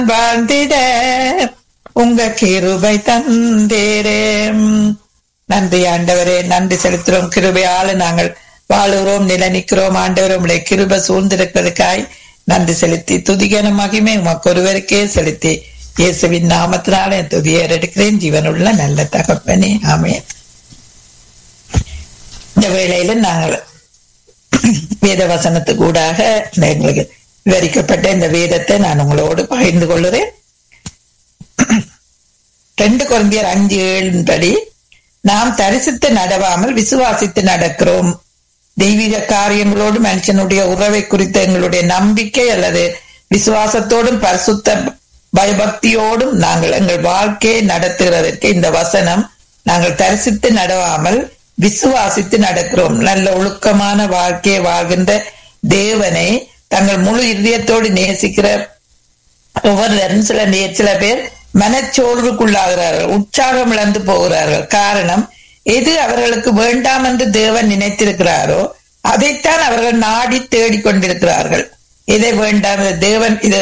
வாழ்ந்திட உங்க கிருபை தந்தேரே நன்றி ஆண்டவரே நன்றி செலுத்துறோம் கிருபையால நாங்கள் வாழுகிறோம் நில நிற்கிறோம் ஆண்டவர் உங்களுடைய கிருபை சூழ்ந்திருக்கிறதுக்காய் நன்றி செலுத்தி துதிகன மகிமை உமக்கு ஒருவருக்கே செலுத்தி இயேசுவின் நாமத்தினால என் துதியை எடுக்கிறேன் ஜீவனுள்ள நல்ல தகப்பனே ஆமென் இந்த வேளையில நாங்கள் வேத வசனத்துக்கு கூடாக எங்களுக்கு விவரிக்கப்பட்ட இந்த வேதத்தை நான் உங்களோடு பகிர்ந்து கொள்கிறேன் ரெண்டு குழந்தையர் அஞ்சு ஏழின் படி நாம் தரிசித்து நடவாமல் விசுவாசித்து நடக்கிறோம் தெய்வீக காரியங்களோடு மனுஷனுடைய உறவை குறித்த எங்களுடைய நம்பிக்கை அல்லது விசுவாசத்தோடும் பரிசுத்த பயபக்தியோடும் நாங்கள் எங்கள் வாழ்க்கையை நடத்துகிறதற்கு இந்த வசனம் நாங்கள் தரிசித்து நடவாமல் விசுவாசித்து நடக்கிறோம் நல்ல ஒழுக்கமான வாழ்க்கையை வாழ்கின்ற தேவனை தங்கள் முழு இதயத்தோடு நேசிக்கிற ஒவ்வொருவரும் சில நே- சில பேர் மனச்சோர்வுக்குள்ளாகிறார்கள் உற்சாகம் இழந்து போகிறார்கள் காரணம் எது அவர்களுக்கு வேண்டாம் என்று தேவன் நினைத்திருக்கிறாரோ அதைத்தான் அவர்கள் நாடி தேடிக் கொண்டிருக்கிறார்கள் எதை வேண்டாம் இது தேவன் இது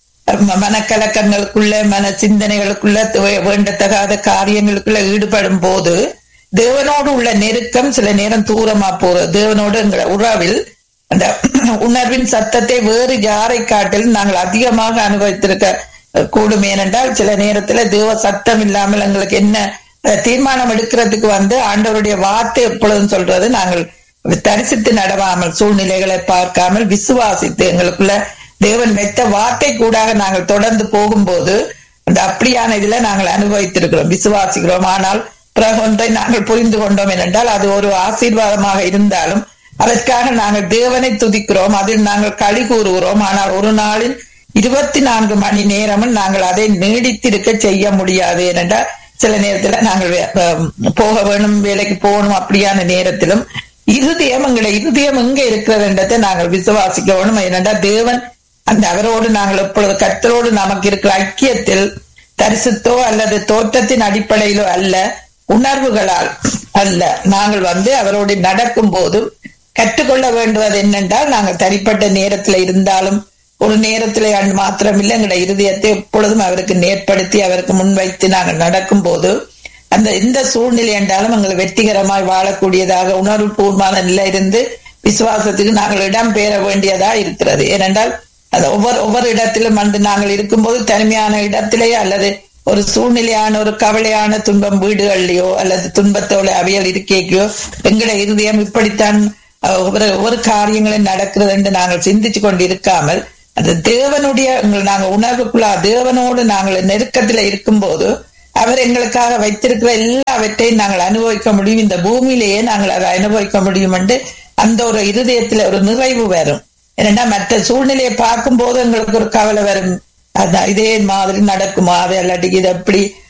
ம- மனக்கலக்கங்களுக்குள்ள மன சிந்தனைகளுக்குள்ள வே- வேண்டத்தகாத காரியங்களுக்குள்ள ஈடுபடும் போது தேவனோடு உள்ள நெருக்கம் சில நேரம் தூரமா போறது தேவனோடு என்கிற உறவில் அந்த உணர்வின் சத்தத்தை வேறு யாரை காட்டிலும் நாங்கள் அதிகமாக அனுபவித்திருக்க அஹ், கூடும் ஏனென்றால் சில நேரத்துல தேவ சத்தம் இல்லாமல் எங்களுக்கு என்ன அஹ், தீர்மானம் எடுக்கிறதுக்கு வந்து ஆண்டவருடைய வார்த்தை எப்பொழுதும் சொல்றது நாங்கள் தரிசித்து நடவாமல் சூழ்நிலைகளை பார்க்காமல் விசுவாசித்து எங்களுக்குள்ள தேவன் வைத்த வார்த்தை கூடாக நாங்கள் தொடர்ந்து போகும்போது அந்த அப்படியான இதுல நாங்கள் அனுபவித்திருக்கிறோம் விசுவாசிக்கிறோம் ஆனால் பிறகு ஒன்றை நாங்கள் புரிந்து கொண்டோம் என்றால் அது ஒரு ஆசீர்வாதமாக இருந்தாலும் அதற்காக நாங்கள் தேவனை துதிக்கிறோம் அதில் நாங்கள் களி கூறுகிறோம் ஆனால் ஒரு நாளில் இருபத்தி நான்கு மணி நேரமும் நாங்கள் அதை நீடித்திருக்க செய்ய முடியாது ஏனென்றால் சில நேரத்துல நாங்கள் வே- அஹ் போக வேணும் வேலைக்கு போகணும் அப்படியான நேரத்திலும் இருதயம் எங்களுடைய இருதயம் எங்க இருக்கிறதுன்றதை நாங்கள் விசுவாசிக்க வேணும் ஏனென்றால் தேவன் அந்த அவரோடு நாங்கள் எப்பொழுது கர்த்தரோடு நமக்கு இருக்கிற ஐக்கியத்தில் தரிசித்தோ அல்லது தோற்றத்தின் அடிப்படையிலோ அல்ல உணர்வுகளால் அல்ல நாங்கள் வந்து அவரோடு நடக்கும் போது கற்றுக்கொள்ள வேண்டுவது என்னென்றால் நாங்கள் தனிப்பட்ட நேரத்துல இருந்தாலும் ஒரு நேரத்துல அன்று மாத்திரமில்லை எங்களுடைய இருதயத்தை எப்பொழுதும் அவருக்கு நேர்படுத்தி அவருக்கு முன்வைத்து நாங்கள் நடக்கும் போது அந்த எந்த சூழ்நிலை என்றாலும் எங்கள் வெற்றிகரமாய் வாழக்கூடியதாக உணர்வு பூர்வமான நிலை இருந்து விசுவாசத்துக்கு நாங்கள் இடம் பெற வேண்டியதா இருக்கிறது ஏனென்றால் அது ஒவ்வொரு ஒவ்வொரு இடத்திலும் வந்து நாங்கள் இருக்கும்போது தனிமையான இடத்திலேயோ அல்லது ஒரு சூழ்நிலையான ஒரு கவலையான துன்பம் வீடுகள்லயோ அல்லது துன்பத்தோட அவியல் இருக்கையோ எங்களுடைய இருதயம் இப்படித்தான் அஹ், ஒவ்வொரு ஒவ்வொரு காரியங்களும் நடக்கிறது என்று நாங்கள் சிந்திச்சு கொண்டு இருக்காமல் அந்த தேவனுடைய எங்கள் நாங்கள் உணர்வுக்குள்ளா தேவனோடு நாங்கள் நெருக்கத்துல இருக்கும்போது அவர் எங்களுக்காக வைத்திருக்கிற எல்லாவற்றையும் நாங்கள் அனுபவிக்க முடியும் இந்த பூமியிலேயே நாங்கள் அதை அனுபவிக்க முடியும் என்று அந்த ஒரு இருதயத்துல ஒரு நிறைவு வரும் ஏன்னா மற்ற சூழ்நிலையை பார்க்கும் போது எங்களுக்கு ஒரு கவலை வரும் அதான் இதே மாதிரி நடக்குமா அது இல்லாட்டி இது எப்படி